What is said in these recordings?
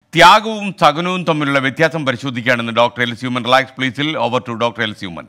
ത്യാഗവും സഹനവും തമ്മിലുള്ള വ്യത്യാസം പരിശോധിക്കുകയാണെന്ന് ഡോക്ടർ എൽ സ്യൂമൻ റിലാക്സ് പ്ലീസിൽ over to doctor L Suman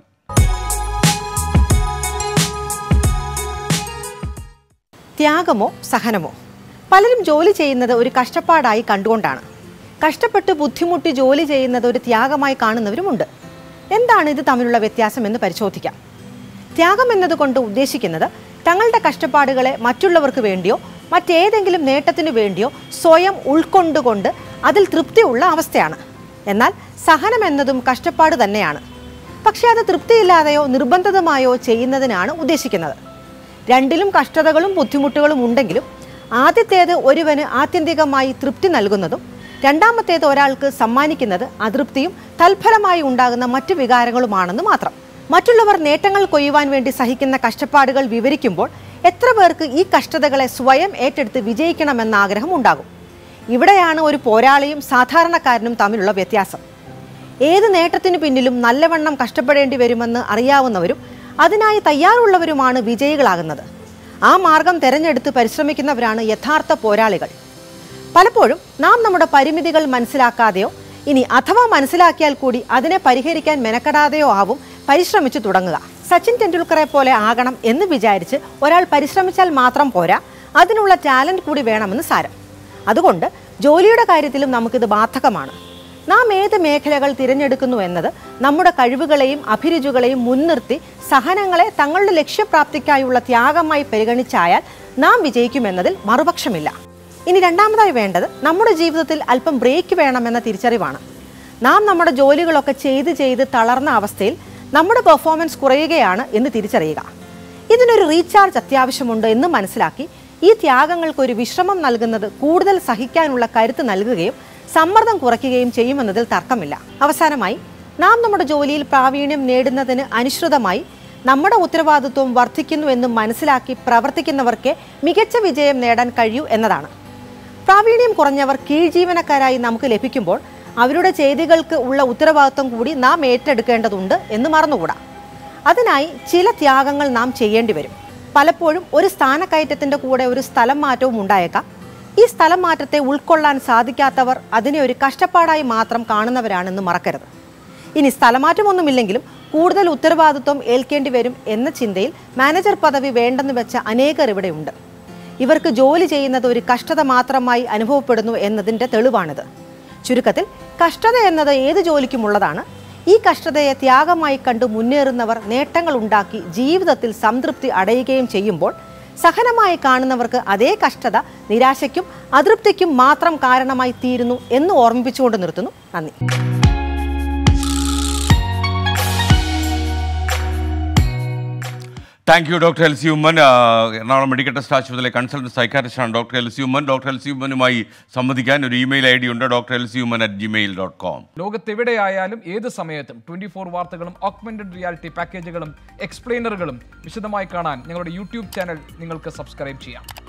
ത്യാഗമോ സഹനമോ പലരും ജോലി ചെയ്യുന്നത് ഒരു കഷ്ടപ്പാടായി കണ്ടുകൊണ്ടാണ് കഷ്ടപ്പെട്ട് ബുദ്ധിമുട്ടി ജോലി ചെയ്യുന്നത് ഒരു ത്യാഗമായി കാണുന്നവരുമുണ്ട് എന്താണ് ഇത് തമ്മിലുള്ള വ്യത്യാസം എന്ന് പരിശോധിക്കാം ത്യാഗം എന്നതുകൊണ്ട് ഉദ്ദേശിക്കുന്നത് തങ്ങളുടെ കഷ്ടപ്പാടുകളെ മറ്റുള്ളവർക്ക് വേണ്ടിയോ മറ്റേതെങ്കിലും നേട്ടത്തിനു വേണ്ടിയോ സ്വയം ഉൾക്കൊണ്ടുകൊണ്ട് അതിൽ തൃപ്തിയുള്ള അവസ്ഥയാണ് എന്നാൽ സഹനം എന്നതും കഷ്ടപ്പാട് തന്നെയാണ് പക്ഷേ അത് തൃപ്തിയില്ലാതെയോ നിർബന്ധിതമായോ ചെയ്യുന്നതിനാണ് ഉദ്ദേശിക്കുന്നത് രണ്ടിലും കഷ്ടതകളും ബുദ്ധിമുട്ടുകളും ഉണ്ടെങ്കിലും ആദ്യത്തേത് ഒരുവന് ആത്യന്തികമായി തൃപ്തി നൽകുന്നതും രണ്ടാമത്തേത് ഒരാൾക്ക് സമ്മാനിക്കുന്നത് അതൃപ്തിയും തൽഫലമായി ഉണ്ടാകുന്ന മറ്റു വികാരങ്ങളുമാണെന്ന് മാത്രം മറ്റുള്ളവർ നേട്ടങ്ങൾ കൊയ്യുവാൻ വേണ്ടി സഹിക്കുന്ന കഷ്ടപ്പാടുകൾ വിവരിക്കുമ്പോൾ എത്ര പേർക്ക് ഈ കഷ്ടതകളെ സ്വയം ഏറ്റെടുത്ത് വിജയിക്കണമെന്ന ആഗ്രഹം ഉണ്ടാകും ഇവിടെയാണ് ഒരു പോരാളിയും സാധാരണക്കാരനും തമ്മിലുള്ള വ്യത്യാസം ഏത് നേട്ടത്തിനു പിന്നിലും നല്ലവണ്ണം കഷ്ടപ്പെടേണ്ടി വരുമെന്ന് അറിയാവുന്നവരും അതിനായി തയ്യാറുള്ളവരുമാണ് വിജയികളാകുന്നത് ആ മാർഗം തിരഞ്ഞെടുത്ത് പരിശ്രമിക്കുന്നവരാണ് യഥാർത്ഥ പോരാളികൾ പലപ്പോഴും നാം നമ്മുടെ പരിമിതികൾ മനസ്സിലാക്കാതെയോ ഇനി അഥവാ മനസ്സിലാക്കിയാൽ കൂടി അതിനെ പരിഹരിക്കാൻ മെനക്കെടാതെയോ ആവും പരിശ്രമിച്ചു തുടങ്ങുക സച്ചിൻ ടെണ്ടുൽക്കറെ പോലെ ആകണം എന്ന് വിചാരിച്ച് ഒരാൾ പരിശ്രമിച്ചാൽ മാത്രം പോരാ അതിനുള്ള ടാലന്റ് കൂടി വേണമെന്ന് സാരം അതുകൊണ്ട് ജോലിയുടെ കാര്യത്തിലും നമുക്കിത് ബാധകമാണ് നാം ഏത് മേഖലകൾ തിരഞ്ഞെടുക്കുന്നു എന്നത് നമ്മുടെ കഴിവുകളെയും അഭിരുചികളെയും മുൻനിർത്തി സഹനങ്ങളെ തങ്ങളുടെ ലക്ഷ്യപ്രാപ്തിക്കായുള്ള ത്യാഗമായി പരിഗണിച്ചായാൽ നാം വിജയിക്കുമെന്നതിൽ മറുപക്ഷമില്ല ഇനി രണ്ടാമതായി വേണ്ടത് നമ്മുടെ ജീവിതത്തിൽ അല്പം ബ്രേക്ക് വേണമെന്ന തിരിച്ചറിവാണ് നാം നമ്മുടെ ജോലികളൊക്കെ ചെയ്ത് ചെയ്ത് തളർന്ന അവസ്ഥയിൽ നമ്മുടെ പെർഫോമൻസ് കുറയുകയാണ് എന്ന് തിരിച്ചറിയുക ഇതിനൊരു റീചാർജ് അത്യാവശ്യമുണ്ട് എന്ന് മനസ്സിലാക്കി ഈ ത്യാഗങ്ങൾക്ക് ഒരു വിശ്രമം നൽകുന്നത് കൂടുതൽ സഹിക്കാനുള്ള കരുത്ത് നൽകുകയും സമ്മർദ്ദം കുറയ്ക്കുകയും ചെയ്യുമെന്നതിൽ തർക്കമില്ല അവസാനമായി നാം നമ്മുടെ ജോലിയിൽ പ്രാവീണ്യം നേടുന്നതിന് അനുസൃതമായി നമ്മുടെ ഉത്തരവാദിത്വം വർദ്ധിക്കുന്നു എന്ന് മനസ്സിലാക്കി പ്രവർത്തിക്കുന്നവർക്കേ മികച്ച വിജയം നേടാൻ കഴിയൂ എന്നതാണ് പ്രാവീണ്യം കുറഞ്ഞവർ കീഴ്ജീവനക്കാരായി നമുക്ക് ലഭിക്കുമ്പോൾ അവരുടെ ചെയ്തികൾക്ക് ഉള്ള ഉത്തരവാദിത്വം കൂടി നാം ഏറ്റെടുക്കേണ്ടതുണ്ട് എന്ന് മറന്നുകൂടാ അതിനായി ചില ത്യാഗങ്ങൾ നാം ചെയ്യേണ്ടി വരും പലപ്പോഴും ഒരു സ്ഥാനക്കയറ്റത്തിൻ്റെ കൂടെ ഒരു സ്ഥലം മാറ്റവും ഉണ്ടായേക്കാം ഈ സ്ഥലം മാറ്റത്തെ ഉൾക്കൊള്ളാൻ സാധിക്കാത്തവർ അതിനെ ഒരു കഷ്ടപ്പാടായി മാത്രം കാണുന്നവരാണെന്ന് മറക്കരുത് ഇനി സ്ഥലമാറ്റമൊന്നുമില്ലെങ്കിലും കൂടുതൽ ഉത്തരവാദിത്വം ഏൽക്കേണ്ടി വരും എന്ന ചിന്തയിൽ മാനേജർ പദവി വേണ്ടെന്ന് വെച്ച അനേകർ ഇവിടെയുണ്ട് ഇവർക്ക് ജോലി ചെയ്യുന്നത് ഒരു കഷ്ടത മാത്രമായി അനുഭവപ്പെടുന്നു എന്നതിൻ്റെ തെളിവാണിത് ചുരുക്കത്തിൽ കഷ്ടത എന്നത് ഏത് ജോലിക്കുമുള്ളതാണ് ഈ കഷ്ടതയെ ത്യാഗമായി കണ്ടു മുന്നേറുന്നവർ നേട്ടങ്ങൾ ഉണ്ടാക്കി ജീവിതത്തിൽ സംതൃപ്തി അടയുകയും ചെയ്യുമ്പോൾ സഹനമായി കാണുന്നവർക്ക് അതേ കഷ്ടത നിരാശയ്ക്കും അതൃപ്തിക്കും മാത്രം കാരണമായി തീരുന്നു എന്ന് ഓർമ്മിപ്പിച്ചുകൊണ്ട് നിർത്തുന്നു നന്ദി thank you doctor L Suman Ernakulam medical trust ആശുപത്രിയിലെ കൺസൾട്ടന്റ് സൈക്കാട്രിസ്റ്റാണ് doctor L Suman doctor L സ്യൂമനുമായി സംവദിക്കാൻ ഒരു ഇമെയിൽ ഐ ഡി ഉണ്ട് doctor L Suman at Gmail dot com ലോകത്തെവിടെയായാലും ഏത് സമയത്തും ട്വന്റി ഫോർ വാർത്തകളും ഓഗ്മെന്റഡ് റിയാലിറ്റി പാക്കേജുകളും എക്സ്പ്ലെയിനറുകളും വിശദമായി കാണാൻ ഞങ്ങളുടെ യൂട്യൂബ് ചാനൽ നിങ്ങൾക്ക് സബ്സ്ക്രൈബ് ചെയ്യാം